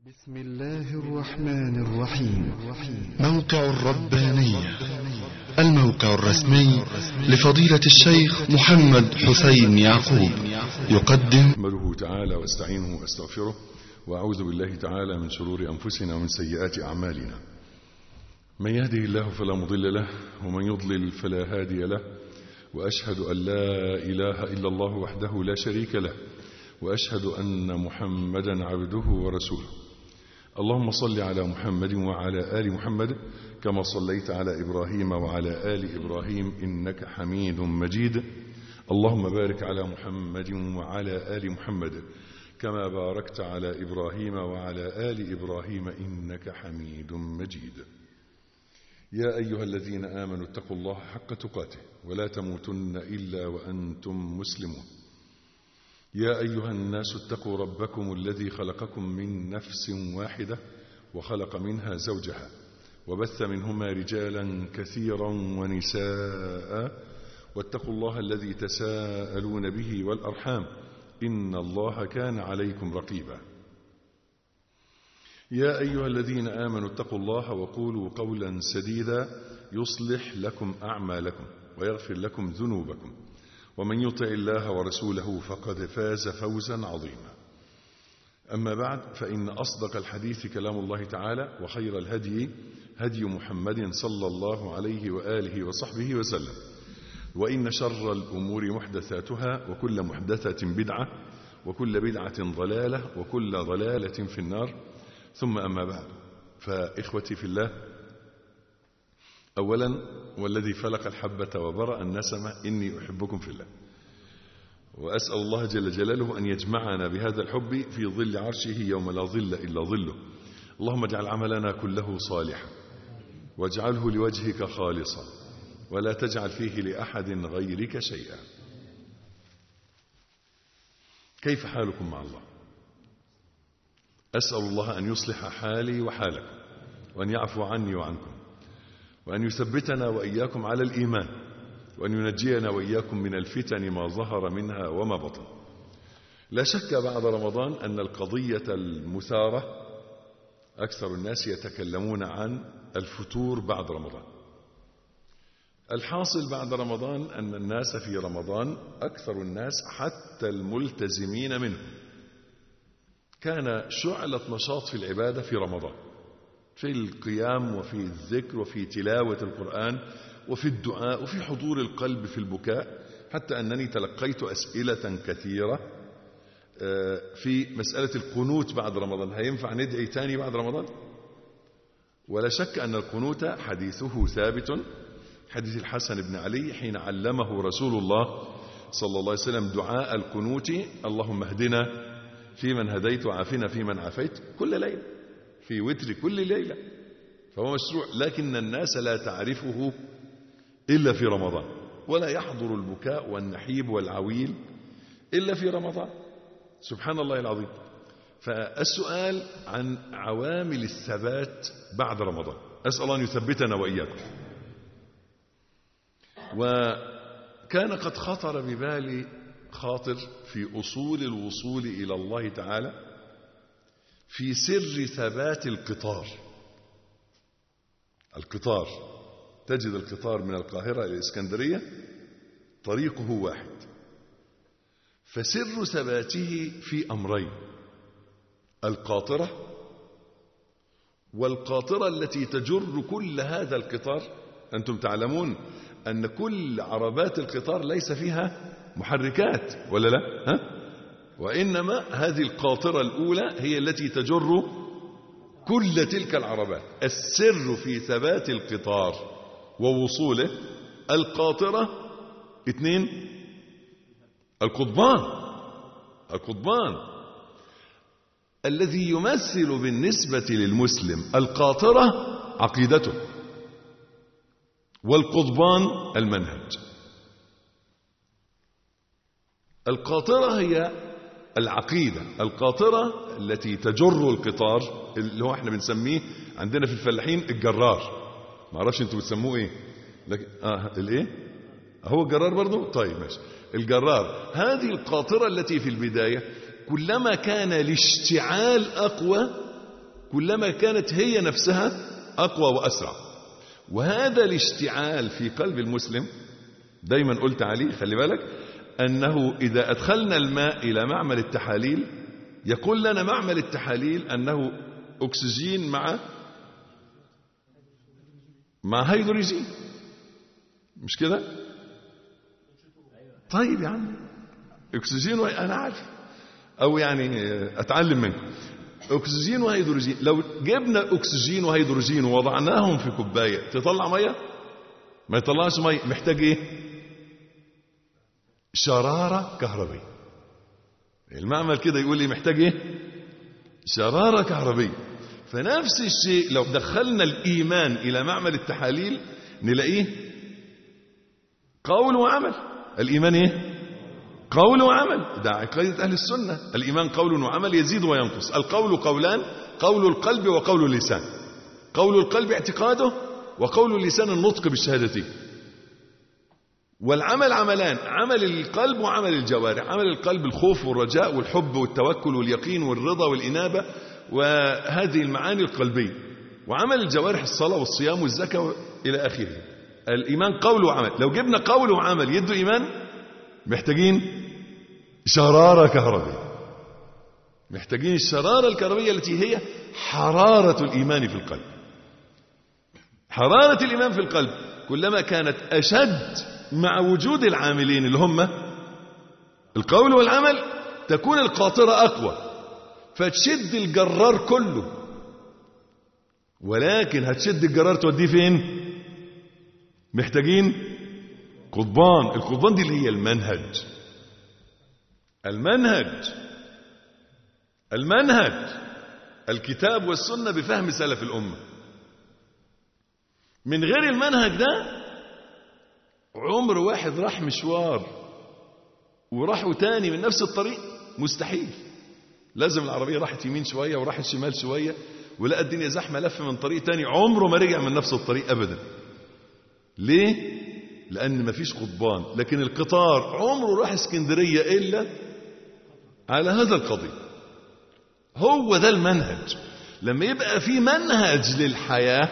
بسم الله الرحمن الرحيم موقع الربانية الموقع الرسمي لفضيلة الشيخ محمد حسين يعقوب يقدم أحمده تعالى واستعينه واستغفره وأعوذ بالله تعالى من شرور أنفسنا ومن سيئات أعمالنا من يهده الله فلا مضل له ومن يضلل فلا هادي له وأشهد أن لا إله إلا الله وحده لا شريك له وأشهد أن محمدا عبده ورسوله اللهم صل على محمد وعلى آل محمد كما صليت على إبراهيم وعلى آل إبراهيم إنك حميد مجيد اللهم بارك على محمد وعلى آل محمد كما باركت على إبراهيم وعلى آل إبراهيم إنك حميد مجيد يا أيها الذين آمنوا اتقوا الله حق تقاته ولا تموتن إلا وأنتم مسلمون يا أيها الناس اتقوا ربكم الذي خلقكم من نفس واحدة وخلق منها زوجها وبث منهما رجالا كثيرا ونساء واتقوا الله الذي تساءلون به والأرحام إن الله كان عليكم رقيبا يا أيها الذين آمنوا اتقوا الله وقولوا قولا سديدا يصلح لكم أعمالكم ويغفر لكم ذنوبكم ومن يطع الله ورسوله فقد فاز فوزا عظيما أما بعد فإن أصدق الحديث كلام الله تعالى وخير الهدي هدي محمد صلى الله عليه وآله وصحبه وسلم وإن شر الأمور محدثاتها وكل محدثة بدعة وكل بدعة ضلالة وكل ضلالة في النار ثم أما بعد فإخوتي في الله أولا والذي فلق الحبة وبرأ النسمة إني أحبكم في الله وأسأل الله جل جلاله أن يجمعنا بهذا الحب في ظل عرشه يوم لا ظل إلا ظله اللهم اجعل عملنا كله صالحا واجعله لوجهك خالصا ولا تجعل فيه لأحد غيرك شيئا كيف حالكم مع الله أسأل الله أن يصلح حالي وحالكم وأن يعفو عني وعنكم وأن يثبتنا وإياكم على الإيمان وأن ينجينا وإياكم من الفتن ما ظهر منها وما بطن لا شك بعد رمضان أن القضية المثارة أكثر الناس يتكلمون عن الفتور بعد رمضان الحاصل بعد رمضان أن الناس في رمضان أكثر الناس حتى الملتزمين منه كان شعلة نشاط في العبادة في رمضان في القيام وفي الذكر وفي تلاوة القرآن وفي الدعاء وفي حضور القلب في البكاء حتى أنني تلقيت أسئلة كثيرة في مسألة القنوت بعد رمضان هينفع ندعي تاني بعد رمضان ولا شك أن القنوت حديثه ثابت حديث الحسن بن علي حين علمه رسول الله صلى الله عليه وسلم دعاء القنوت اللهم اهدنا فيمن هديت وعافنا فيمن عافيت كل ليلة في وتر كل ليلة فهو مشروع لكن الناس لا تعرفه إلا في رمضان ولا يحضر البكاء والنحيب والعويل إلا في رمضان سبحان الله العظيم فالسؤال عن عوامل الثبات بعد رمضان أسأل الله أن يثبتنا وإياكم وكان قد خطر ببالي خاطر في أصول الوصول إلى الله تعالى في سر ثبات القطار القطار تجد القطار من القاهرة إلى الإسكندرية طريقه واحد فسر ثباته في أمرين القاطرة والقاطرة التي تجر كل هذا القطار أنتم تعلمون أن كل عربات القطار ليس فيها محركات ولا لا ها؟ وإنما هذه القاطرة الأولى هي التي تجر كل تلك العربات السر في ثبات القطار ووصوله القاطرة اثنين القضبان القضبان الذي يمثل بالنسبة للمسلم القاطرة عقيدته والقضبان المنهج القاطرة هي العقيدة القاطرة التي تجر القطار اللي هو احنا بنسميه عندنا في الفلاحين الجرار ما اعرفش انتوا بتسموه ايه لكن اه الايه هو الجرار برضو طيب ماشي الجرار هذه القاطرة التي في البداية كلما كان الاشتعال اقوى كلما كانت هي نفسها أقوى وأسرع وهذا الاشتعال في قلب المسلم دايما قلت عليه خلي بالك أنه إذا أدخلنا الماء إلى معمل التحاليل يقول لنا معمل التحاليل أنه أكسجين مع مع هيدروجين مش كده طيب يا عم اكسجين وهي... انا عارف او يعني اتعلم منكم اكسجين وهيدروجين لو جبنا اكسجين وهيدروجين ووضعناهم في كوبايه تطلع ميه ما يطلعش ميه محتاج ايه شراره كهربيه المعمل كده يقول لي محتاج ايه شراره كهربيه فنفس الشيء لو دخلنا الايمان الى معمل التحاليل نلاقيه قول وعمل الايمان ايه قول وعمل ده عقيدة أهل السنة الإيمان قول وعمل يزيد وينقص القول قولان قول القلب وقول اللسان قول القلب اعتقاده وقول اللسان النطق بالشهادتين والعمل عملان عمل القلب وعمل الجوارح عمل القلب الخوف والرجاء والحب والتوكل واليقين والرضا والإنابة وهذه المعاني القلبية وعمل الجوارح الصلاة والصيام والزكاة إلى آخره الإيمان قول وعمل لو جبنا قول وعمل يدوا إيمان محتاجين شرارة كهربية محتاجين الشرارة الكهربية التي هي حرارة الإيمان في القلب حرارة الإيمان في القلب كلما كانت أشد مع وجود العاملين اللي هم القول والعمل تكون القاطرة أقوى فتشد الجرار كله ولكن هتشد الجرار توديه فين محتاجين قضبان القضبان دي اللي هي المنهج المنهج المنهج الكتاب والسنة بفهم سلف الأمة من غير المنهج ده عمر واحد راح مشوار وراحوا تاني من نفس الطريق مستحيل لازم العربية راحت يمين شوية وراحت شمال شوية ولقى الدنيا زحمة لف من طريق تاني عمره ما رجع من نفس الطريق أبدا ليه؟ لأن مفيش قضبان لكن القطار عمره راح اسكندرية إلا على هذا القضية هو ده المنهج لما يبقى في منهج للحياة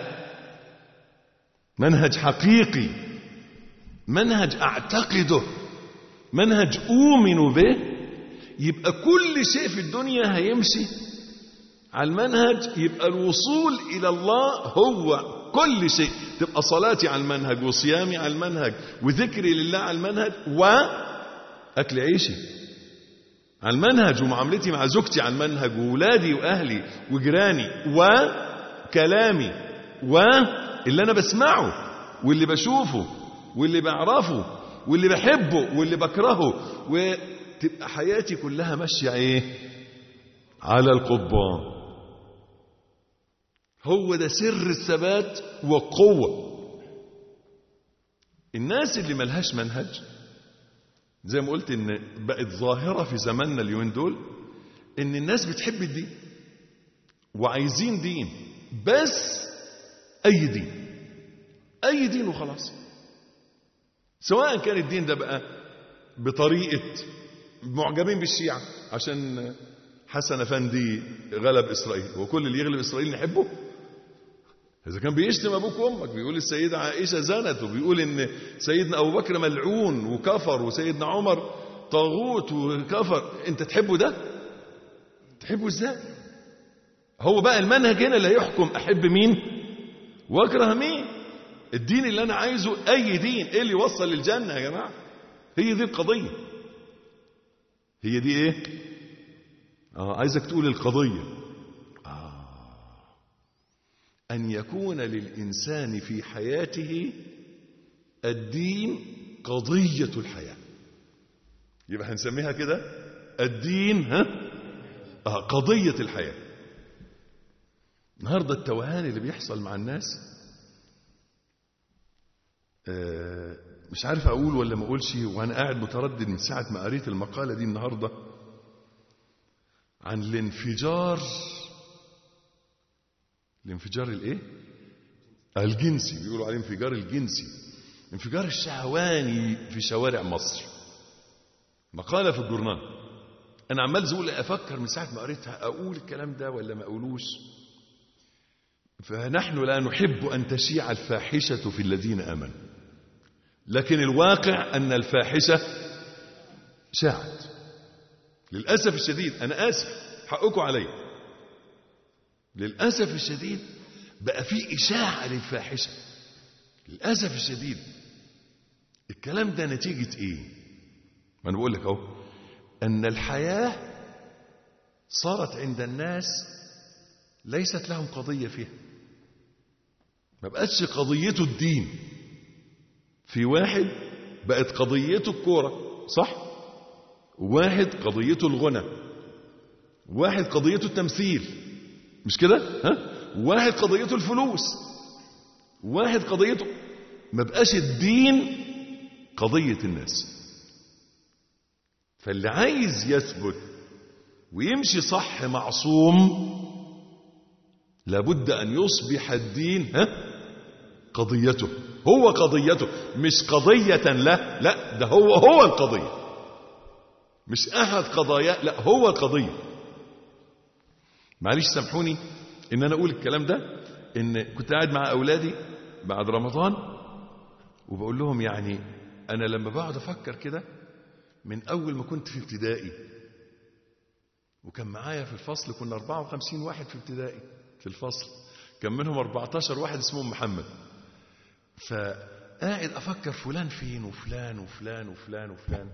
منهج حقيقي منهج أعتقده منهج أؤمن به يبقى كل شيء في الدنيا هيمشي على المنهج يبقى الوصول إلى الله هو كل شيء تبقى صلاتي على المنهج وصيامي على المنهج وذكري لله على المنهج وأكل عيشي على المنهج ومعاملتي مع زوجتي على المنهج وولادي وأهلي وجيراني وكلامي واللي أنا بسمعه واللي بشوفه واللي بعرفه واللي بحبه واللي بكرهه وتبقى حياتي كلها ماشية ايه على القضبان هو ده سر الثبات والقوة الناس اللي ملهاش منهج زي ما قلت ان بقت ظاهرة في زماننا اليومين دول ان الناس بتحب الدين وعايزين دين بس اي دين اي دين وخلاص سواء كان الدين ده بقى بطريقة معجبين بالشيعة عشان حسن افندي غلب اسرائيل وكل اللي يغلب اسرائيل نحبه اذا كان بيشتم ابوك وامك بيقول السيدة عائشة زنت وبيقول ان سيدنا ابو بكر ملعون وكفر وسيدنا عمر طاغوت وكفر انت تحبه ده تحبه ازاي هو بقى المنهج هنا اللي يحكم احب مين واكره مين الدين اللي انا عايزه اي دين ايه اللي يوصل للجنة يا جماعة هي دي القضية هي دي ايه آه عايزك تقول القضية آه أن يكون للإنسان في حياته الدين قضية الحياة يبقى هنسميها كده الدين ها آه قضية الحياة النهاردة التوهان اللي بيحصل مع الناس آه مش عارف أقول ولا ما أقولش وأنا قاعد متردد من ساعة ما قريت المقالة دي النهارده عن الانفجار الانفجار الايه الجنسي بيقولوا عليه انفجار الجنسي انفجار الشهواني في شوارع مصر مقالة في الجورنال انا عمال زول افكر من ساعة ما قريتها اقول الكلام ده ولا ما اقولوش فنحن لا نحب أن تشيع الفاحشة في الذين آمنوا لكن الواقع أن الفاحشة شاعت للأسف الشديد أنا آسف حقكم علي للأسف الشديد بقى في إشاعة للفاحشة للأسف الشديد الكلام ده نتيجة إيه ما أنا بقول لك أهو أن الحياة صارت عند الناس ليست لهم قضية فيها ما بقتش قضيته الدين في واحد بقت قضيته الكورة صح واحد قضيته الغنى واحد قضيته التمثيل مش كده ها واحد قضيته الفلوس واحد قضيته ما بقاش الدين قضية الناس فاللي عايز يثبت ويمشي صح معصوم لابد أن يصبح الدين ها قضيته هو قضيته مش قضية له لا ده هو هو القضية مش أحد قضايا لا هو القضية معلش سامحوني إن أنا أقول الكلام ده إن كنت قاعد مع أولادي بعد رمضان وبقول لهم يعني أنا لما بقعد أفكر كده من أول ما كنت في ابتدائي وكان معايا في الفصل كنا 54 واحد في ابتدائي في الفصل كان منهم 14 واحد اسمهم محمد فقاعد أفكر فلان فين وفلان وفلان وفلان وفلان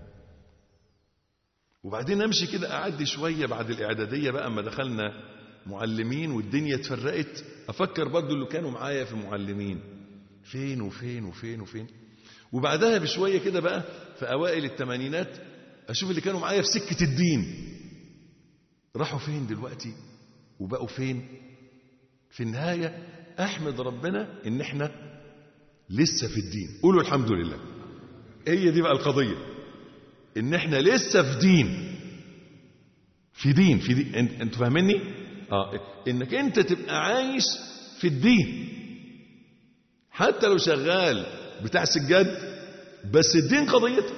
وبعدين أمشي كده أعدي شوية بعد الإعدادية بقى أما دخلنا معلمين والدنيا اتفرقت أفكر برضو اللي كانوا معايا في معلمين فين وفين وفين وفين وبعدها بشوية كده بقى في أوائل الثمانينات أشوف اللي كانوا معايا في سكة الدين راحوا فين دلوقتي وبقوا فين في النهاية أحمد ربنا إن إحنا لسه في الدين قولوا الحمد لله هي دي بقى القضية إن إحنا لسه في دين في دين في دين أنتوا فاهميني؟ آه إنك أنت تبقى عايش في الدين حتى لو شغال بتاع سجاد بس الدين قضيتك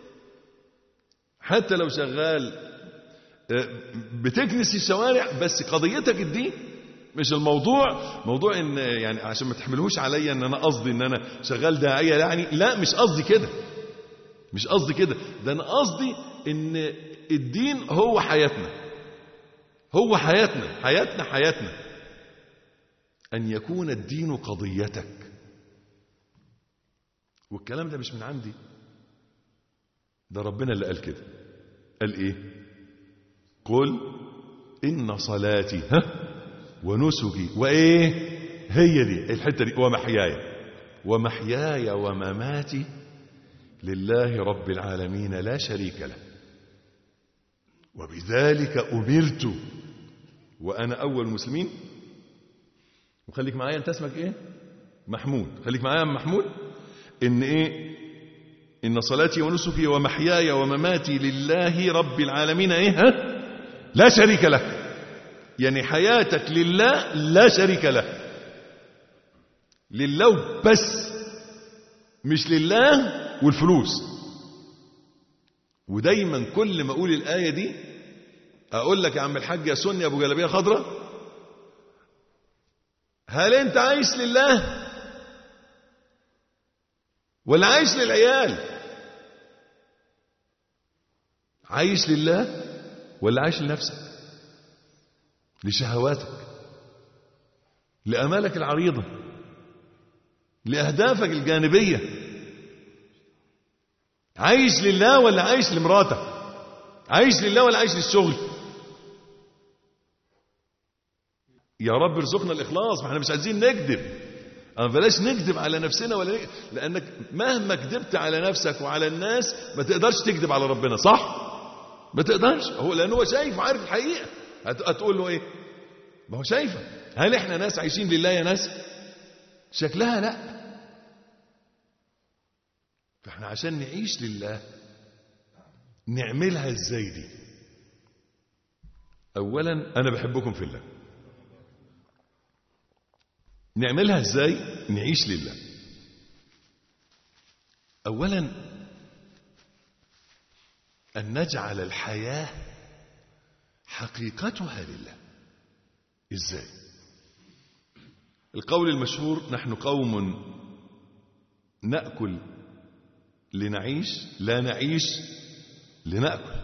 حتى لو شغال بتكنس الشوارع بس قضيتك الدين مش الموضوع موضوع ان يعني عشان ما تحملوش عليا ان انا قصدي ان انا شغال داعيه يعني لا مش قصدي كده مش قصدي كده ده انا قصدي ان الدين هو حياتنا هو حياتنا حياتنا حياتنا ان يكون الدين قضيتك والكلام ده مش من عندي ده ربنا اللي قال كده قال ايه قل ان صلاتي ها ونسكي وايه هي دي الحته دي ومحياي ومحياي ومماتي لله رب العالمين لا شريك له وبذلك امرت وانا اول المسلمين وخليك معايا انت اسمك ايه محمود خليك معايا محمود ان ايه ان صلاتي ونسكي ومحياي ومماتي لله رب العالمين ايه ها لا شريك له يعني حياتك لله لا شريك له لله بس مش لله والفلوس ودايما كل ما اقول الايه دي اقول لك يا عم الحاج يا سني ابو جلابيه خضراء هل انت عايش لله ولا عايش للعيال عايش لله ولا عايش لنفسك لشهواتك لأمالك العريضة لأهدافك الجانبية عايش لله ولا عايش لمراتك عايش لله ولا عايش للشغل يا رب ارزقنا الإخلاص ما احنا مش عايزين نكذب أما بلاش نكذب على نفسنا ولا نكذب. لأنك مهما كذبت على نفسك وعلى الناس ما تقدرش تكذب على ربنا صح ما تقدرش هو لأنه هو شايف وعارف الحقيقة هتقول له ايه ما هو شايفه هل احنا ناس عايشين لله يا ناس شكلها لا فاحنا عشان نعيش لله نعملها ازاي دي اولا انا بحبكم في الله نعملها ازاي نعيش لله اولا ان نجعل الحياه حقيقتها لله ازاي القول المشهور نحن قوم نأكل لنعيش لا نعيش لنأكل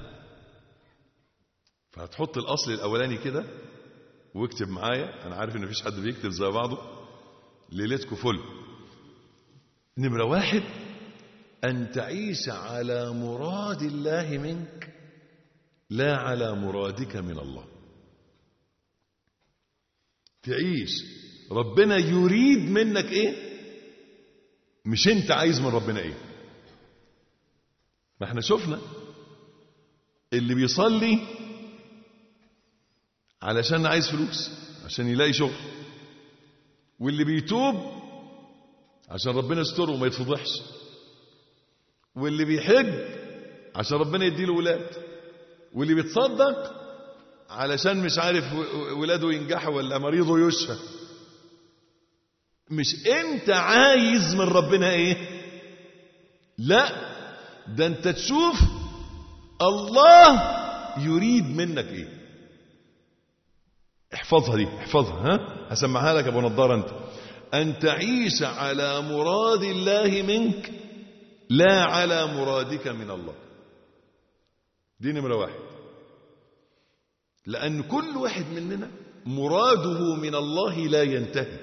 فهتحط الأصل الأولاني كده واكتب معايا أنا عارف إن مفيش حد بيكتب زي بعضه ليلتكم فل نمرة واحد أن تعيش على مراد الله منك لا على مرادك من الله تعيش ربنا يريد منك ايه مش انت عايز من ربنا ايه ما احنا شفنا اللي بيصلي علشان عايز فلوس عشان يلاقي شغل واللي بيتوب عشان ربنا يستره وما يتفضحش واللي بيحج عشان ربنا يديله ولاد واللي بيتصدق علشان مش عارف ولاده ينجحوا ولا مريضه يشفى مش انت عايز من ربنا ايه لا ده انت تشوف الله يريد منك ايه احفظها دي احفظها ها هسمعها لك ابو نضاره انت ان تعيش على مراد الله منك لا على مرادك من الله دي نمره واحد لأن كل واحد مننا مراده من الله لا ينتهي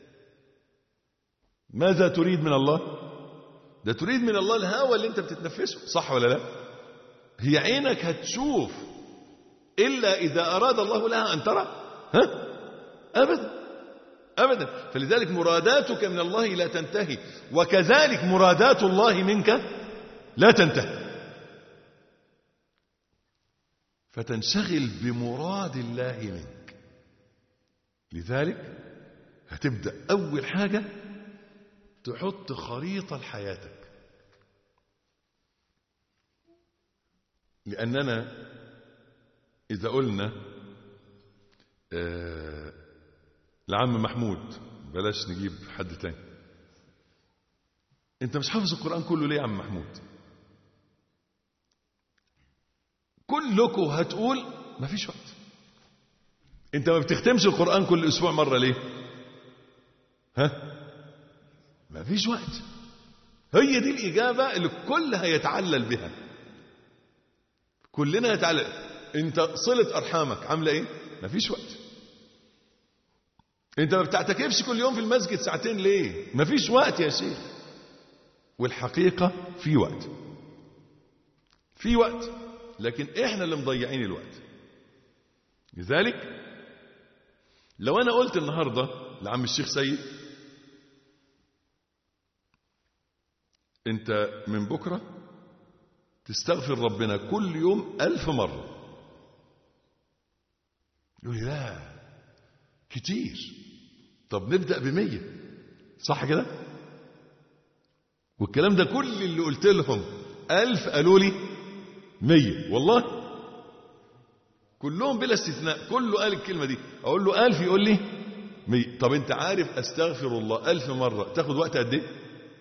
ماذا تريد من الله ده تريد من الله الهوى اللي انت بتتنفسه صح ولا لا هي عينك هتشوف إلا إذا أراد الله لها أن ترى ها أبدا أبدا فلذلك مراداتك من الله لا تنتهي وكذلك مرادات الله منك لا تنتهي فتنشغل بمراد الله منك لذلك هتبدأ أول حاجة تحط خريطة لحياتك لأننا إذا قلنا آه لعم محمود بلاش نجيب حد تاني انت مش حافظ القرآن كله ليه يا عم محمود كلكم هتقول مفيش وقت انت ما بتختمش القرآن كل اسبوع مرة ليه ها مفيش وقت هي دي الإجابة اللي الكل هيتعلل بها كلنا يتعلل انت صلة أرحامك عاملة ايه مفيش وقت انت ما بتعتكفش كل يوم في المسجد ساعتين ليه مفيش وقت يا شيخ والحقيقة في وقت في وقت لكن احنا اللي مضيعين الوقت لذلك لو انا قلت النهاردة لعم الشيخ سيد انت من بكرة تستغفر ربنا كل يوم ألف مرة يقول لي لا كتير طب نبدأ بمية صح كده والكلام ده كل اللي قلت لهم ألف قالوا لي مية والله كلهم بلا استثناء كله قال الكلمة دي أقول له ألف يقول لي مية طب أنت عارف أستغفر الله ألف مرة تاخد وقت قد إيه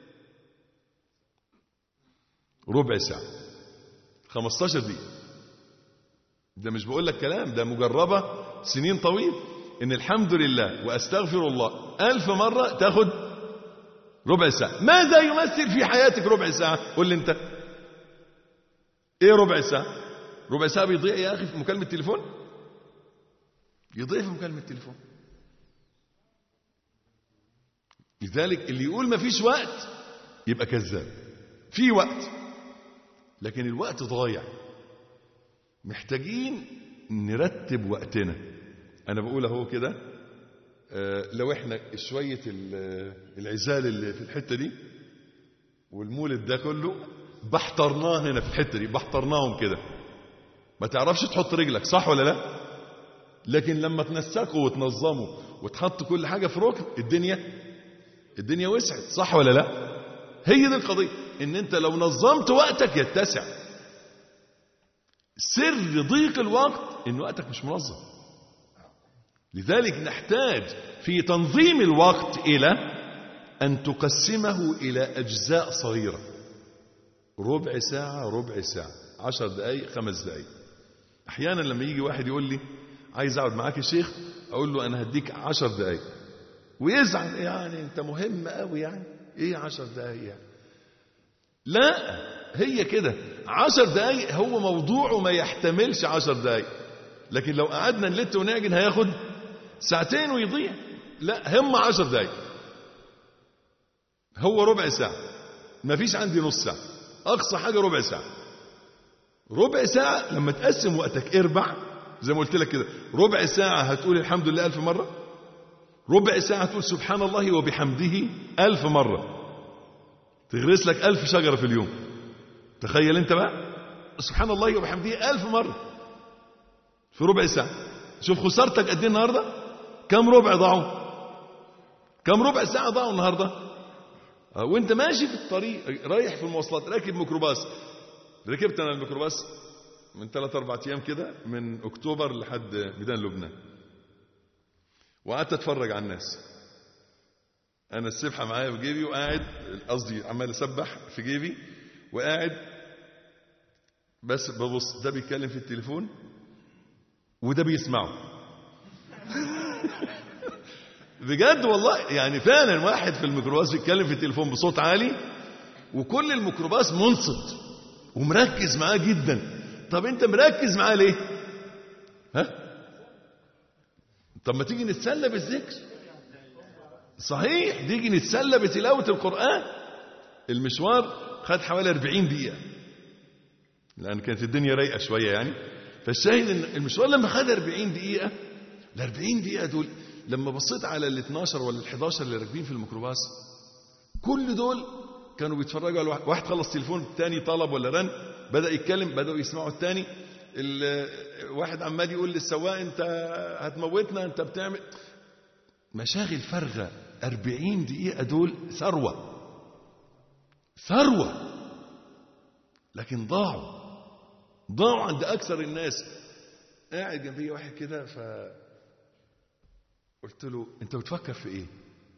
ربع ساعة 15 دقيقة ده مش بقول لك كلام ده مجربة سنين طويل ان الحمد لله واستغفر الله ألف مرة تاخد ربع ساعة ماذا يمثل في حياتك ربع ساعة قول لي انت ايه ربع ساعة ربع ساعة بيضيع يا اخي في مكالمة تليفون يضيع في مكالمة تليفون لذلك اللي يقول ما فيش وقت يبقى كذاب في وقت لكن الوقت ضايع محتاجين نرتب وقتنا انا بقول اهو كده آه لو احنا شويه العزال اللي في الحته دي والمولد ده كله بحترناه هنا في الحته دي بحترناهم كده ما تعرفش تحط رجلك صح ولا لا لكن لما تنسقوا وتنظموا وتحط كل حاجه في ركن الدنيا الدنيا وسعت صح ولا لا هي دي القضيه ان انت لو نظمت وقتك يتسع سر ضيق الوقت ان وقتك مش منظم لذلك نحتاج في تنظيم الوقت الى ان تقسمه الى اجزاء صغيره ربع ساعه ربع ساعه عشر دقائق خمس دقائق احيانا لما يجي واحد يقول لي عايز اقعد معاك يا شيخ اقول له انا هديك عشر دقائق ويزعل يعني انت مهم قوي يعني ايه عشر دقايق يعني لا هي كده عشر دقايق هو موضوعه ما يحتملش عشر دقايق لكن لو قعدنا نلت ونعجن هياخد ساعتين ويضيع لا هم عشر دقايق هو ربع ساعة ما فيش عندي نص ساعة أقصى حاجة ربع ساعة ربع ساعة لما تقسم وقتك اربع زي ما قلت لك كده ربع ساعة هتقول الحمد لله ألف مرة ربع ساعة تقول سبحان الله وبحمده ألف مرة تغرس لك ألف شجرة في اليوم تخيل أنت بقى سبحان الله وبحمده ألف مرة في ربع ساعة شوف خسارتك قد ايه النهارده كم ربع ضاعوا كم ربع ساعة ضاعوا النهارده آه، وانت ماشي في الطريق رايح في المواصلات راكب ميكروباص ركبت انا الميكروباص من ثلاث اربع ايام كده من اكتوبر لحد ميدان لبنان وقعدت اتفرج على الناس انا السبحه معايا في جيبي وقاعد قصدي عمال اسبح في جيبي وقاعد بس ببص ده بيتكلم في التليفون وده بيسمعه بجد والله يعني فعلا واحد في الميكروباص بيتكلم في التليفون بصوت عالي وكل الميكروباص منصت ومركز معاه جدا طب انت مركز معاه ليه ها طب ما تيجي نتسلى بالذكر صحيح تيجي نتسلى بتلاوة القرآن المشوار خد حوالي 40 دقيقة لأن كانت الدنيا رايقة شوية يعني فالشاهد ان المشوار لما خد 40 دقيقة ال 40 دقيقة دول لما بصيت على ال 12 ولا ال 11 اللي راكبين في الميكروباص كل دول كانوا بيتفرجوا على واحد واحد خلص تليفون الثاني طلب ولا رن بدأ يتكلم بدأوا يسمعوا الثاني واحد عمال يقول للسواق انت هتموتنا انت بتعمل مشاغل فارغة 40 دقيقة دول ثروة ثروة لكن ضاعوا ضاعوا عند أكثر الناس قاعد جنبي واحد كده ف قلت له أنت بتفكر في إيه؟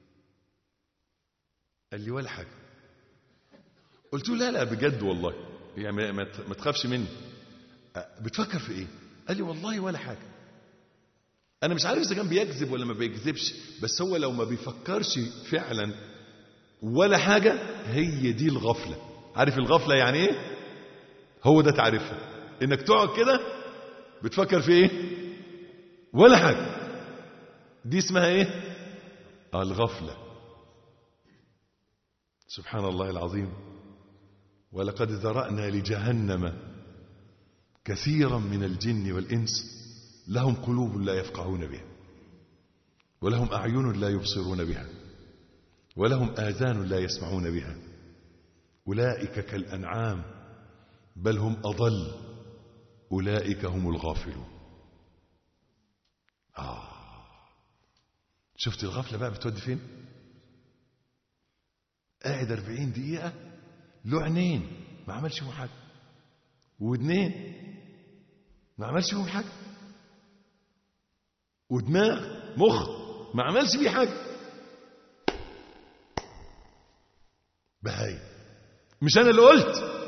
قال لي ولا حاجة قلت له لا لا بجد والله يعني ما, ما ما تخافش مني أه، بتفكر في إيه؟ قال لي والله ولا حاجة أنا مش عارف إذا كان بيكذب ولا ما بيكذبش بس هو لو ما بيفكرش فعلا ولا حاجة هي دي الغفلة عارف الغفلة يعني إيه؟ هو ده تعريفها انك تقعد كده بتفكر في ايه ولا حاجه دي اسمها ايه الغفله سبحان الله العظيم ولقد ذرانا لجهنم كثيرا من الجن والانس لهم قلوب لا يفقهون بها ولهم اعين لا يبصرون بها ولهم اذان لا يسمعون بها اولئك كالانعام بل هم أضل أولئك هم الغافلون آه شفت الغفلة بقى بتودي فين قاعد أربعين دقيقة له عينين ما عملش فيهم حاجة ودنين ما عملش فيهم حاجة ودماغ مخ ما عملش بيه حاجة بهاي مش أنا اللي قلت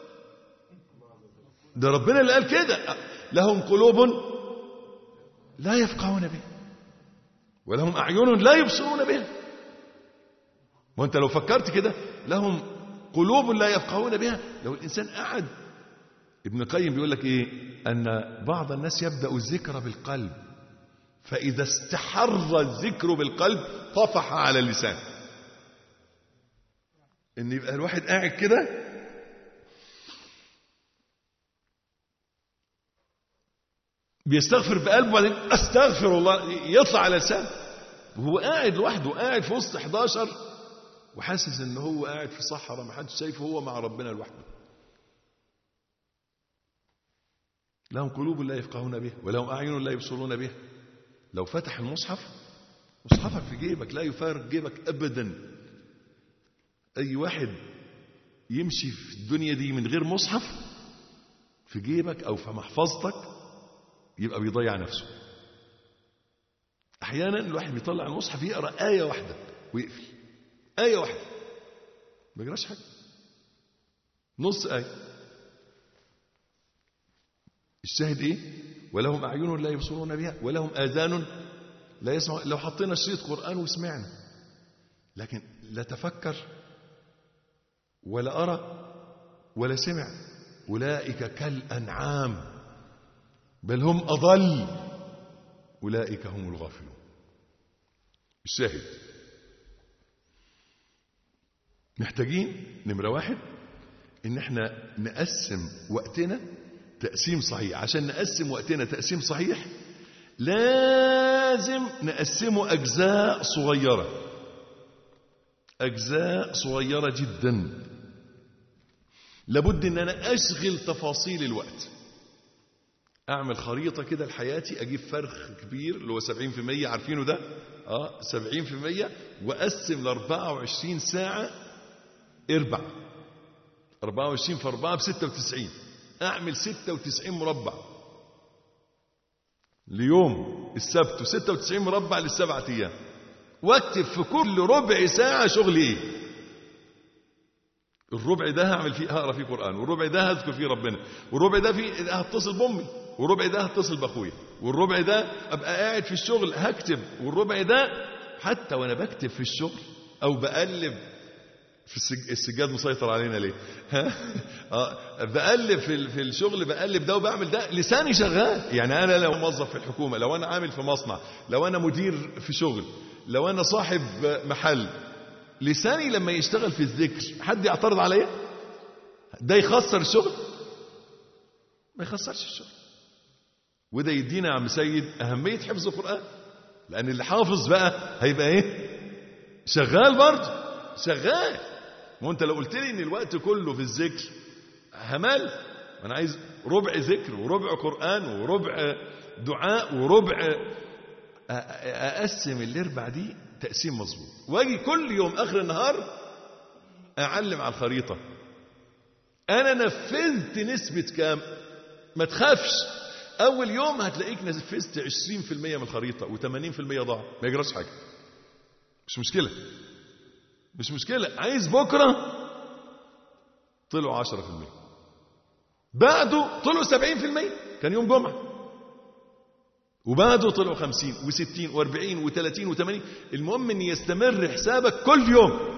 ده ربنا اللي قال كده لهم قلوب لا يفقهون بها ولهم أعين لا يبصرون بها وانت لو فكرت كده لهم قلوب لا يفقهون بها لو الإنسان قعد ابن القيم بيقول لك ايه أن بعض الناس يبدأ الذكر بالقلب فإذا استحر الذكر بالقلب طفح على اللسان ان يبقى الواحد قاعد كده بيستغفر بقلبه وبعدين استغفر الله يطلع على لسانه وهو قاعد لوحده قاعد في وسط 11 وحاسس ان هو قاعد في صحراء ما حدش شايفه هو مع ربنا لوحده لهم قلوب لا يفقهون بها ولهم اعين لا يبصرون بها لو فتح المصحف مصحفك في جيبك لا يفارق جيبك ابدا اي واحد يمشي في الدنيا دي من غير مصحف في جيبك او في محفظتك يبقى بيضيع نفسه احيانا الواحد بيطلع المصحف يقرا ايه واحده ويقفل ايه واحده ما يجراش حاجه نص ايه الشاهد ايه ولهم اعين لا يبصرون بها ولهم اذان لا يسمع لو حطينا شريط قرآن وسمعنا لكن لا تفكر ولا أرى ولا سمع أولئك كالأنعام بل هم أضل أولئك هم الغافلون الشاهد محتاجين نمرة واحد ان احنا نقسم وقتنا تقسيم صحيح عشان نقسم وقتنا تقسيم صحيح لازم نقسمه أجزاء صغيرة أجزاء صغيرة جدا لابد ان انا اشغل تفاصيل الوقت اعمل خريطة كده لحياتي اجيب فرخ كبير اللي هو 70% عارفينه ده اه 70% واقسم ل 24 ساعة اربع 24 في 4 ب 96 اعمل 96 مربع ليوم السبت و96 مربع للسبعة ايام واكتب في كل ربع ساعة شغلي ايه الربع ده هعمل فيه هقرا فيه قران والربع ده هذكر فيه ربنا والربع ده فيه هتصل بامي والربع ده هتصل باخويا والربع ده ابقى قاعد في الشغل هكتب والربع ده حتى وانا بكتب في الشغل او بقلب في السج... السجاد مسيطر علينا ليه ها اه بقلب في في الشغل بقلب ده وبعمل ده لساني شغال يعني انا لو موظف في الحكومه لو انا عامل في مصنع لو انا مدير في شغل لو انا صاحب محل لساني لما يشتغل في الذكر حد يعترض عليا ده يخسر الشغل ما يخسرش الشغل وده يدينا يا عم سيد أهمية حفظ القرآن لأن اللي حافظ بقى هيبقى إيه شغال برضه شغال وانت لو قلت لي ان الوقت كله في الذكر همل انا عايز ربع ذكر وربع قرآن وربع دعاء وربع اقسم الاربع دي تقسيم مظبوط واجي كل يوم اخر النهار اعلم على الخريطه انا نفذت نسبه كام ما تخافش اول يوم هتلاقيك نفذت 20% من الخريطه و80% ضاع ما يجراش حاجه مش مشكله مش مشكله عايز بكره طلعوا 10% بعده طلعوا 70% كان يوم جمعه وبعده طلعوا خمسين وستين واربعين وثلاثين وثمانين المهم ان يستمر حسابك كل يوم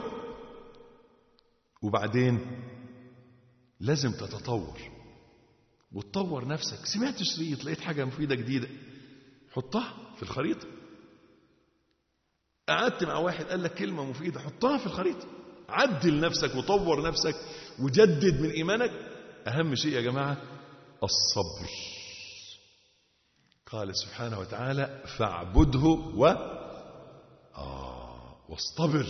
وبعدين لازم تتطور وتطور نفسك سمعت شريط لقيت حاجة مفيدة جديدة حطها في الخريطة قعدت مع واحد قال لك كلمة مفيدة حطها في الخريطة عدل نفسك وطور نفسك وجدد من إيمانك أهم شيء يا جماعة الصبر قال سبحانه وتعالى فاعبده و آه واصطبر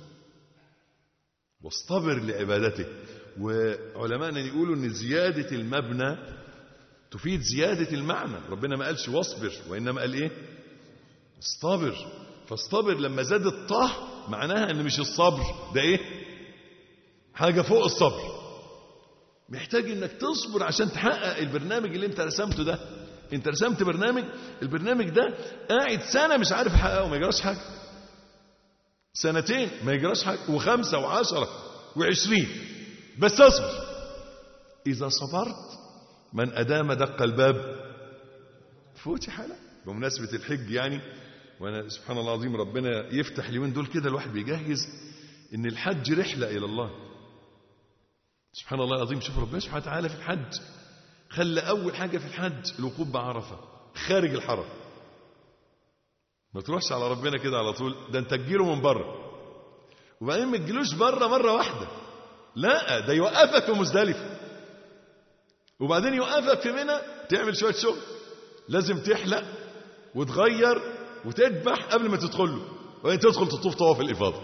واصطبر لعبادته وعلماءنا يقولوا ان زيادة المبنى تفيد زيادة المعنى ربنا ما قالش واصبر وإنما قال ايه اصطبر فاصطبر لما زاد الطه معناها ان مش الصبر ده ايه حاجة فوق الصبر محتاج انك تصبر عشان تحقق البرنامج اللي انت رسمته ده انت رسمت برنامج البرنامج ده قاعد سنة مش عارف احققه ما يجراش حاجة سنتين ما يجراش حاجة وخمسة وعشرة وعشرين بس اصبر إذا صبرت من أدام دق الباب فتح له بمناسبة الحج يعني وأنا سبحان الله العظيم ربنا يفتح اليومين دول كده الواحد بيجهز إن الحج رحلة إلى الله سبحان الله العظيم شوف ربنا سبحانه وتعالى في الحج خلى أول حاجة في الحج الوقوف بعرفة خارج الحرم ما تروحش على ربنا كده على طول ده انت تجيله من بره وبعدين ما تجيلوش بره مرة واحدة لا ده يوقفك في مزدلفة وبعدين يوقفك في منى تعمل شوية شغل لازم تحلق وتغير وتذبح قبل ما تدخل له وبعدين تدخل تطوف طواف الإفاضة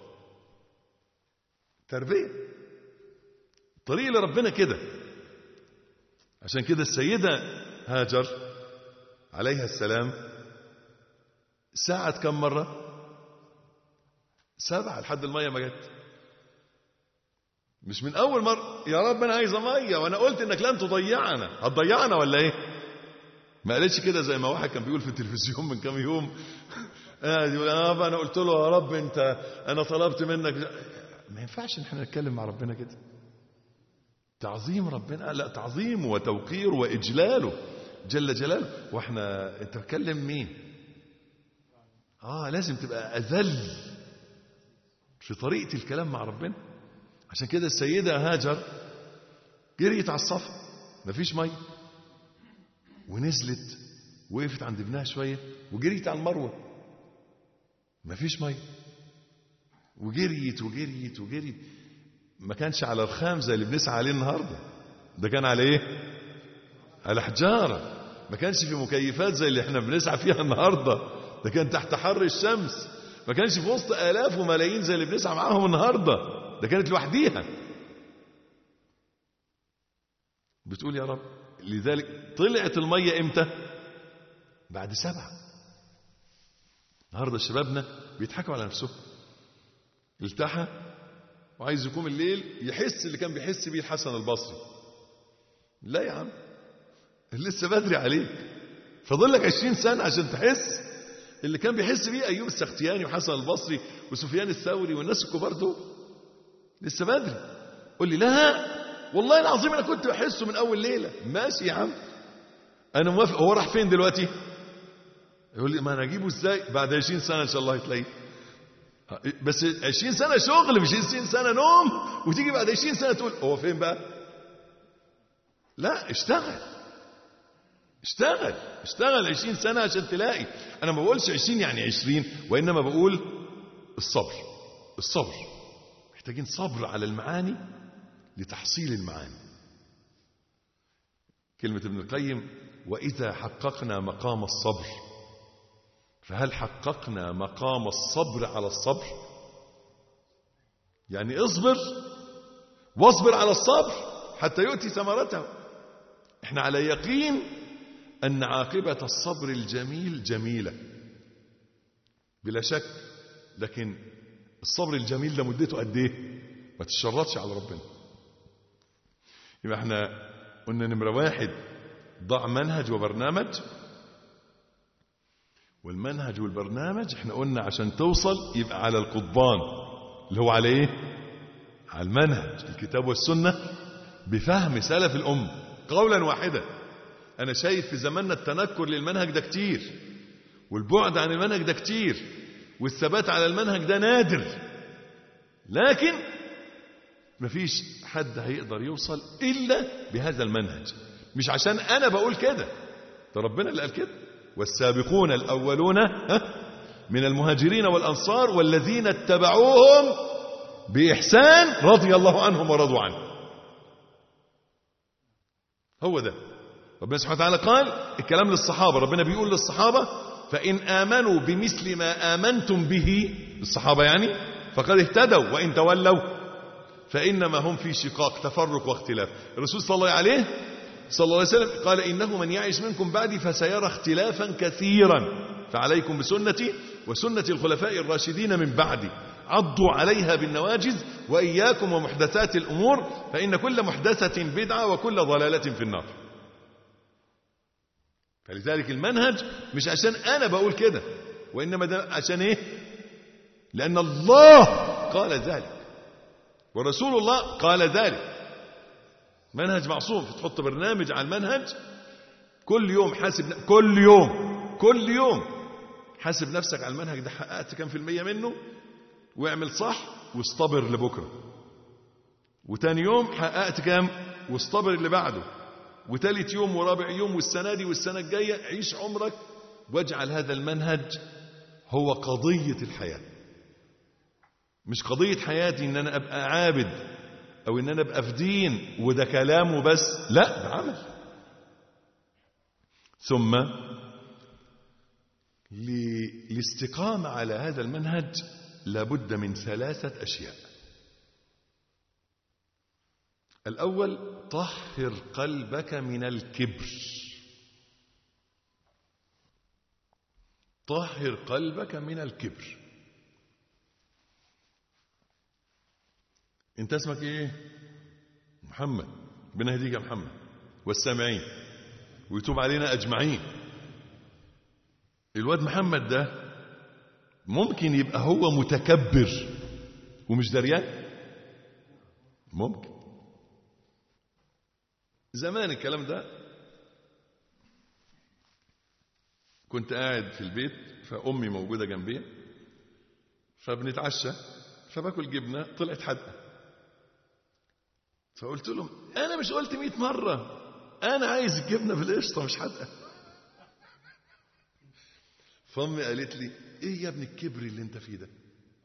تربية طريق لربنا كده عشان كده السيدة هاجر عليها السلام ساعت كم مرة سبعة لحد المية ما جت مش من أول مرة يا رب أنا عايزة مية وأنا قلت إنك لن تضيعنا هتضيعنا ولا إيه ما قالتش كده زي ما واحد كان بيقول في التلفزيون من كام يوم قاعد يقول آه أنا قلت له يا رب أنت أنا طلبت منك ما ينفعش إن احنا نتكلم مع ربنا كده تعظيم ربنا لا تعظيم وتوقير وإجلاله جل جلاله واحنا انت بتكلم مين اه لازم تبقى اذل في طريقه الكلام مع ربنا عشان كده السيده هاجر جريت على الصفا مفيش ميه ونزلت وقفت عند ابنها شويه وجريت على المروه مفيش ميه وجريت وجريت وجريت ما كانش على الخام زي اللي بنسعى عليه النهارده ده كان على ايه على حجاره ما كانش في مكيفات زي اللي احنا بنسعى فيها النهارده ده كان تحت حر الشمس ما كانش في وسط الاف وملايين زي اللي بنسعى معاهم النهارده ده كانت لوحديها بتقول يا رب لذلك طلعت الميه امتى بعد سبعه النهارده شبابنا بيضحكوا على نفسهم التحى وعايز يقوم الليل يحس اللي كان بيحس بيه الحسن البصري لا يا عم لسه بدري عليك فاضل لك 20 سنه عشان تحس اللي كان بيحس بيه ايوب السختياني وحسن البصري وسفيان الثوري والناس الكبار دول لسه بدري قول لي لا والله العظيم انا كنت بحسه من اول ليله ماشي يا عم انا موافق هو راح فين دلوقتي يقول لي ما انا اجيبه ازاي بعد 20 سنه ان شاء الله هتلاقيه بس 20 سنه شغل مش 20 سنه نوم وتيجي بعد 20 سنه تقول هو فين بقى لا اشتغل اشتغل اشتغل 20 سنه عشان تلاقي انا ما بقولش 20 يعني 20 وانما بقول الصبر الصبر محتاجين صبر على المعاني لتحصيل المعاني كلمة ابن القيم وإذا حققنا مقام الصبر فهل حققنا مقام الصبر على الصبر يعني اصبر واصبر على الصبر حتى يؤتي ثمرته احنا على يقين أن عاقبة الصبر الجميل جميلة بلا شك لكن الصبر الجميل ده مدته قد ايه ما تشرطش على ربنا يبقى احنا قلنا نمرة واحد ضع منهج وبرنامج والمنهج والبرنامج احنا قلنا عشان توصل يبقى على القضبان اللي هو على ايه على المنهج الكتاب والسنة بفهم سلف الأم قولا واحدا أنا شايف في زماننا التنكر للمنهج ده كتير والبعد عن المنهج ده كتير والثبات على المنهج ده نادر لكن مفيش حد هيقدر يوصل إلا بهذا المنهج مش عشان أنا بقول كده ده ربنا اللي قال كده والسابقون الأولون ها من المهاجرين والأنصار والذين اتبعوهم بإحسان رضي الله عنهم ورضوا عنه هو ده ربنا سبحانه وتعالى قال الكلام للصحابة ربنا بيقول للصحابة فإن آمنوا بمثل ما آمنتم به الصحابة يعني فقد اهتدوا وإن تولوا فإنما هم في شقاق تفرق واختلاف الرسول صلى الله عليه صلى الله عليه وسلم قال إنه من يعيش منكم بعدي فسيرى اختلافا كثيرا فعليكم بسنتي وسنة الخلفاء الراشدين من بعدي عضوا عليها بالنواجز وإياكم ومحدثات الأمور فإن كل محدثة بدعة وكل ضلالة في النار فلذلك المنهج مش عشان أنا بقول كده وإنما ده عشان إيه لأن الله قال ذلك ورسول الله قال ذلك منهج معصوم تحط برنامج على المنهج كل يوم حاسب كل يوم كل يوم حاسب نفسك على المنهج ده حققت كم في المية منه واعمل صح واصطبر لبكرة وتاني يوم حققت كام واصطبر اللي بعده وتالت يوم ورابع يوم والسنة دي والسنة الجاية عيش عمرك واجعل هذا المنهج هو قضية الحياة مش قضية حياتي ان انا ابقى عابد او ان انا ابقى في دين وده كلام وبس لا ده عمل ثم للاستقامة على هذا المنهج لابد من ثلاثة أشياء الأول طهر قلبك من الكبر طهر قلبك من الكبر انت اسمك ايه محمد بنهديك يا محمد والسامعين ويتوب علينا اجمعين الواد محمد ده ممكن يبقى هو متكبر ومش دريان ممكن زمان الكلام ده كنت قاعد في البيت فأمي موجودة جنبي فبنتعشى فباكل جبنة طلعت حدقة فقلت لهم أنا مش قلت مئة مرة أنا عايز الجبنة بالقشطة مش حدقة فأمي قالت لي إيه يا ابن الكبر اللي أنت فيه ده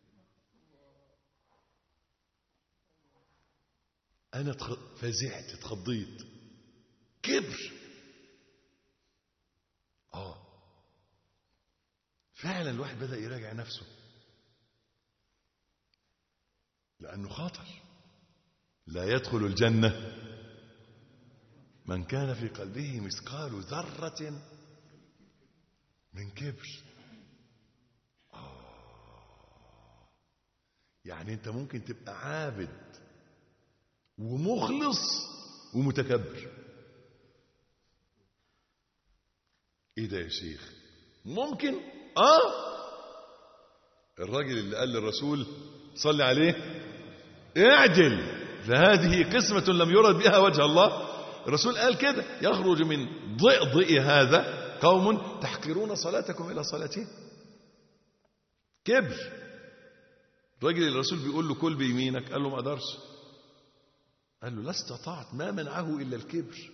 أنا تخ- فزعت اتخضيت كبر آه فعلا الواحد بدأ يراجع نفسه لأنه خاطر لا يدخل الجنة من كان في قلبه مثقال ذرة من كبر آه يعني أنت ممكن تبقى عابد ومخلص ومتكبر ايه ده يا شيخ ممكن اه الراجل اللي قال للرسول صلي عليه اعدل فهذه قسمة لم يرد بها وجه الله الرسول قال كده يخرج من ضئضئ هذا قوم تحقرون صلاتكم إلى صلاتهم كبر الراجل اللي الرسول بيقول له كل بيمينك قال له ما اقدرش قال له لا استطعت ما منعه إلا الكبر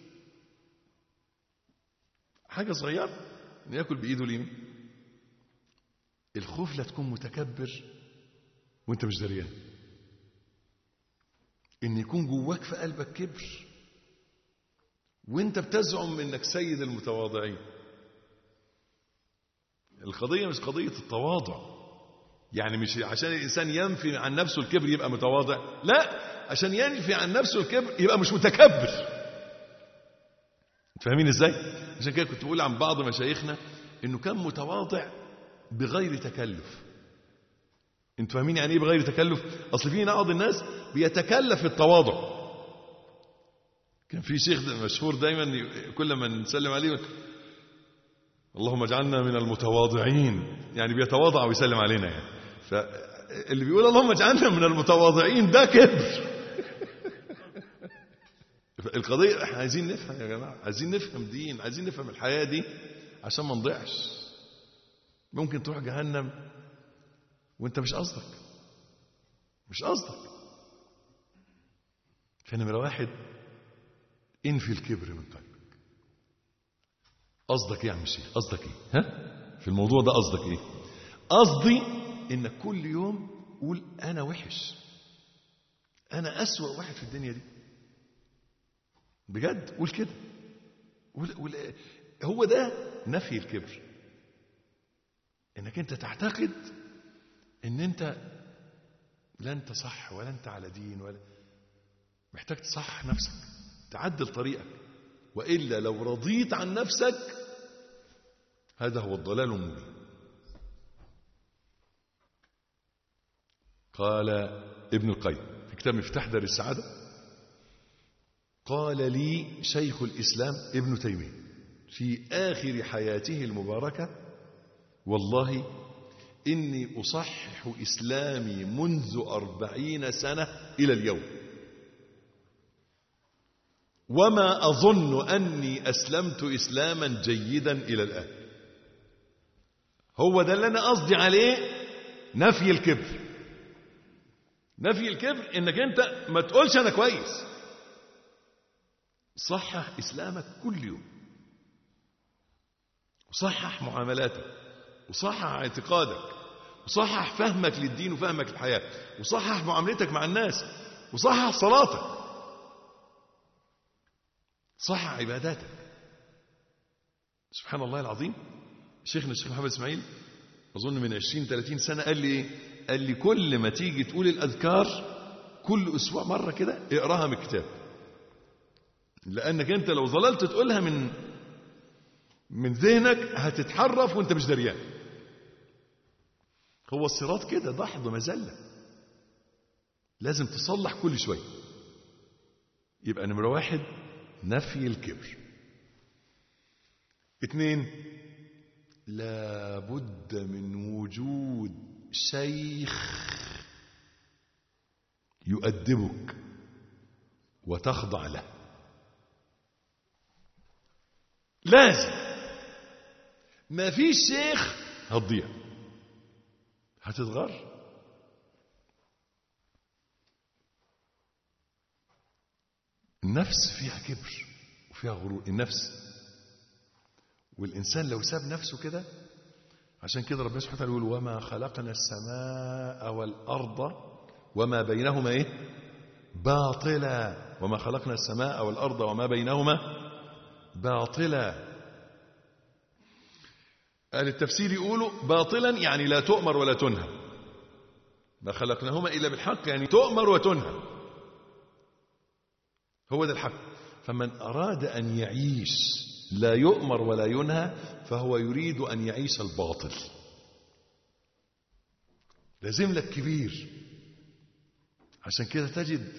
حاجة صغيرة إنه ياكل بإيده اليمين الخوف لا تكون متكبر وانت مش دريان ان يكون جواك في قلبك كبر وانت بتزعم انك سيد المتواضعين القضية مش قضية التواضع يعني مش عشان الإنسان ينفي عن نفسه الكبر يبقى متواضع لا عشان ينفي عن نفسه الكبر يبقى مش متكبر فاهمين ازاي عشان كده كنت بقول عن بعض مشايخنا انه كان متواضع بغير تكلف انتوا فاهمين يعني ايه بغير تكلف اصل في بعض الناس بيتكلف التواضع كان في شيخ مشهور دايما كل ما نسلم عليه يقول اللهم اجعلنا من المتواضعين يعني بيتواضع ويسلم علينا يعني فاللي بيقول اللهم اجعلنا من المتواضعين ده كبر القضية احنا عايزين نفهم يا جماعة عايزين نفهم دين عايزين نفهم الحياة دي عشان ما نضيعش ممكن تروح جهنم وانت مش قصدك مش قصدك فنمرة واحد انفي الكبر من قلبك قصدك ايه يا عم الشيخ قصدك ايه ها في الموضوع ده قصدك ايه قصدي انك كل يوم قول انا وحش انا اسوأ واحد في الدنيا دي بجد قول كده قول قول هو ده نفي الكبر انك انت تعتقد ان انت لا انت صح ولا انت على دين ولا محتاج تصحح نفسك تعدل طريقك والا لو رضيت عن نفسك هذا هو الضلال المبين قال ابن القيم في كتاب مفتاح دار السعاده قال لي شيخ الاسلام ابن تيميه في اخر حياته المباركه والله إني أصحح إسلامي منذ أربعين سنة إلى اليوم وما أظن أني أسلمت إسلاما جيدا إلى الآن هو ده اللي أنا قصدي عليه نفي الكبر نفي الكبر إنك أنت ما تقولش أنا كويس صحح إسلامك كل يوم وصحح معاملاتك وصحح اعتقادك وصحح فهمك للدين وفهمك للحياة وصحح معاملتك مع الناس وصحح صلاتك صحح عباداتك سبحان الله العظيم شيخنا الشيخ محمد اسماعيل أظن من 20 30 سنة قال لي إيه؟ قال لي كل ما تيجي تقول الأذكار كل أسبوع مرة كده اقراها من الكتاب لأنك أنت لو ظللت تقولها من من ذهنك هتتحرف وانت مش دريان هو الصراط كده ضحض مزلة لازم تصلح كل شوية يبقى نمرة واحد نفي الكبر اثنين لابد من وجود شيخ يؤدبك وتخضع له لازم ما فيش شيخ هتضيع هتتغر النفس فيها كبر وفيها غرور النفس والإنسان لو ساب نفسه كده عشان كده ربنا سبحانه وتعالى يقول وما خلقنا السماء والأرض وما بينهما إيه باطلا وما خلقنا السماء والأرض وما بينهما باطلا أهل التفسير يقولوا باطلا يعني لا تؤمر ولا تنهى ما خلقناهما إلا بالحق يعني تؤمر وتنهى هو ده الحق فمن أراد أن يعيش لا يؤمر ولا ينهى فهو يريد أن يعيش الباطل لازم لك كبير عشان كده تجد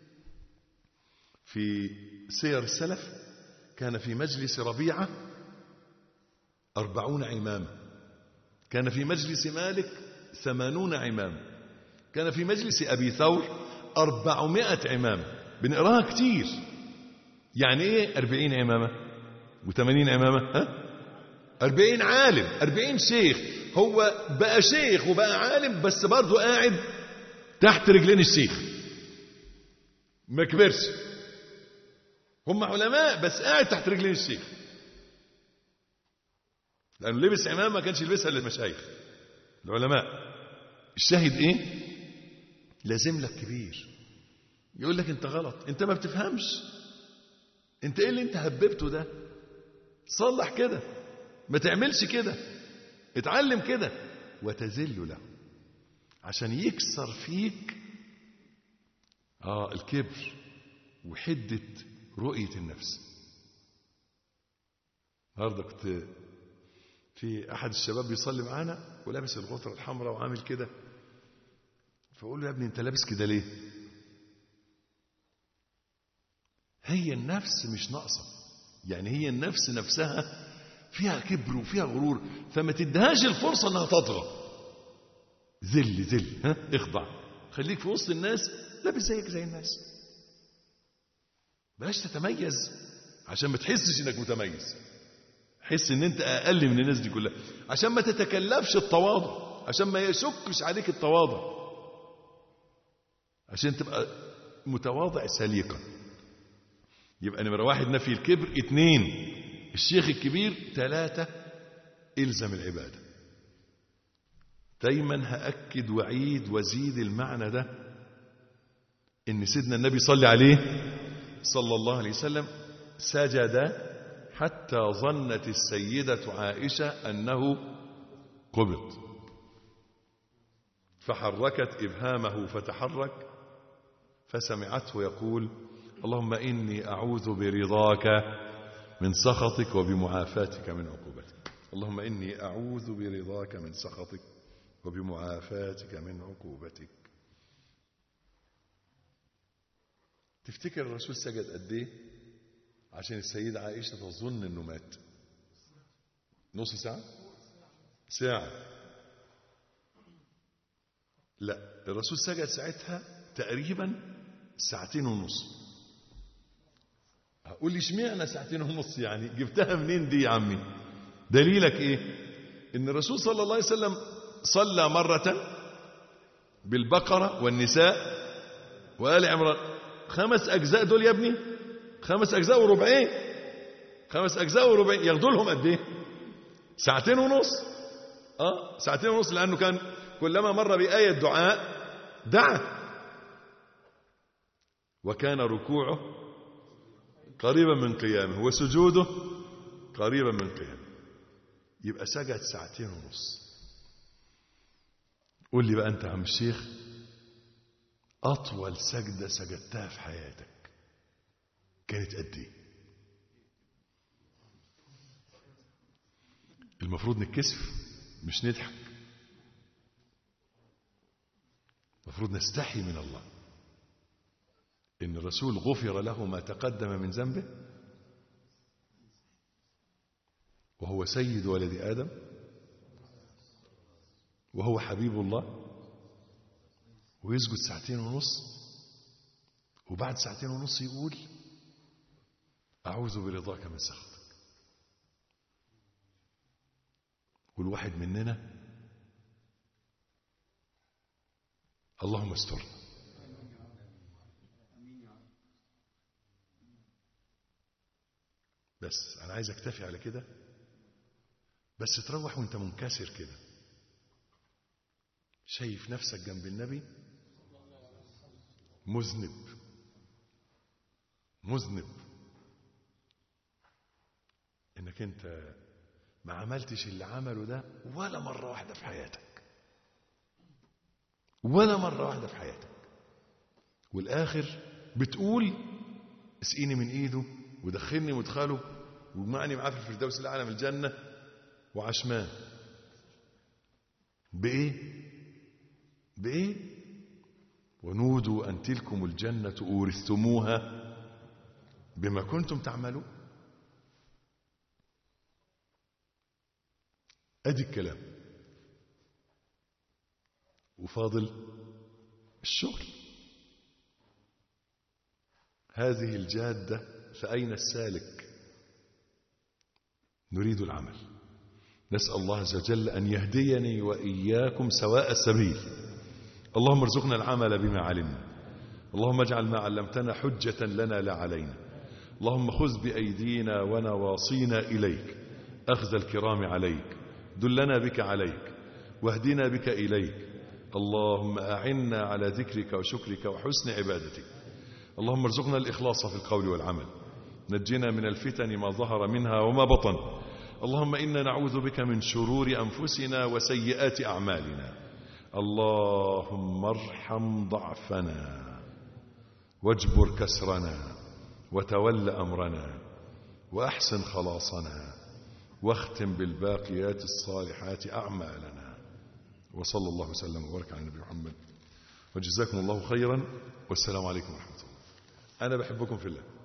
في سير السلف كان في مجلس ربيعة أربعون عمام كان في مجلس مالك ثمانون عمام كان في مجلس أبي ثور أربعمائة عمام بنقراها كتير يعني ايه أربعين عمامة وثمانين عمامة ها أربعين عالم أربعين شيخ هو بقى شيخ وبقى عالم بس برضه قاعد تحت رجلين الشيخ ما كبرش هم علماء بس قاعد تحت رجلين الشيخ لأنه لبس عمامة ما كانش يلبسها للمشايخ العلماء الشاهد ايه لازم لك كبير يقول لك انت غلط انت ما بتفهمش انت ايه اللي انت هببته ده صلح كده ما تعملش كده اتعلم كده وتذل له عشان يكسر فيك اه الكبر وحدة رؤية النفس النهارده كنت في احد الشباب بيصلي معانا ولابس الغطرة الحمراء وعامل كده فاقول له يا ابني انت لابس كده ليه هي النفس مش ناقصة يعني هي النفس نفسها فيها كبر وفيها غرور فما تدهاش الفرصة انها تطغى ذل ذل ها اخضع خليك في وسط الناس لابس زيك زي الناس بلاش تتميز عشان ما تحسش انك متميز حس ان انت اقل من الناس دي كلها عشان ما تتكلفش التواضع عشان ما يشكش عليك التواضع عشان تبقى متواضع سليقا يبقى نمرة واحد نفي الكبر اتنين الشيخ الكبير ثلاثة الزم العبادة دايما هأكد وعيد وزيد المعنى ده ان سيدنا النبي صلى عليه صلى الله عليه وسلم سجد حتى ظنت السيدة عائشة أنه قبض فحركت إبهامه فتحرك فسمعته يقول اللهم إني أعوذ برضاك من سخطك وبمعافاتك من عقوبتك اللهم إني أعوذ برضاك من سخطك وبمعافاتك من عقوبتك تفتكر الرسول سجد قد ايه عشان السيدة عائشة تظن انه مات نص ساعة ساعة لا الرسول سجد ساعتها تقريبا ساعتين ونص هقول لي اشمعنى ساعتين ونص يعني جبتها منين دي يا عمي دليلك ايه ان الرسول صلى الله عليه وسلم صلى مرة بالبقرة والنساء وآل عمران خمس أجزاء دول يا ابني خمس أجزاء وربعين خمس أجزاء وربعين ياخدوا لهم قد إيه ساعتين ونص اه ساعتين ونص لأنه كان كلما مر بآية دعاء دعا وكان ركوعه قريبا من قيامه وسجوده قريبا من قيامه يبقى سجد ساعتين ونص قول لي بقى انت يا عم الشيخ اطول سجده سجدتها في حياتك كانت قد ايه المفروض نتكسف مش نضحك المفروض نستحي من الله ان الرسول غفر له ما تقدم من ذنبه وهو سيد ولد ادم وهو حبيب الله ويسجد ساعتين ونص وبعد ساعتين ونص يقول أعوذ برضاك من سخطك والواحد مننا اللهم استرنا بس انا عايز اكتفي على كده بس تروح وانت منكسر كده شايف نفسك جنب النبي مذنب مذنب انك انت ما عملتش اللي عمله ده ولا مرة واحدة في حياتك ولا مرة واحدة في حياتك والآخر بتقول اسقيني من ايده ودخلني مدخله وجمعني معاه في الفردوس الاعلى من الجنة وعشمان بإيه؟ بإيه؟ ونودوا أن تلكم الجنة أورثتموها بما كنتم تعملون أدي الكلام وفاضل الشغل هذه الجادة فأين السالك نريد العمل نسأل الله عز وجل أن يهديني وإياكم سواء السبيل اللهم ارزقنا العمل بما علمنا اللهم اجعل ما علمتنا حجة لنا لا علينا اللهم خذ بأيدينا ونواصينا إليك أخذ الكرام عليك دلنا بك عليك واهدنا بك إليك اللهم أعنا على ذكرك وشكرك وحسن عبادتك اللهم ارزقنا الإخلاص في القول والعمل نجنا من الفتن ما ظهر منها وما بطن اللهم إنا نعوذ بك من شرور أنفسنا وسيئات أعمالنا اللهم ارحم ضعفنا واجبر كسرنا وتول أمرنا وأحسن خلاصنا واختم بالباقيات الصالحات أعمالنا وصلى الله وسلم وبارك على النبي محمد وجزاكم الله خيرا والسلام عليكم ورحمة الله أنا بحبكم في الله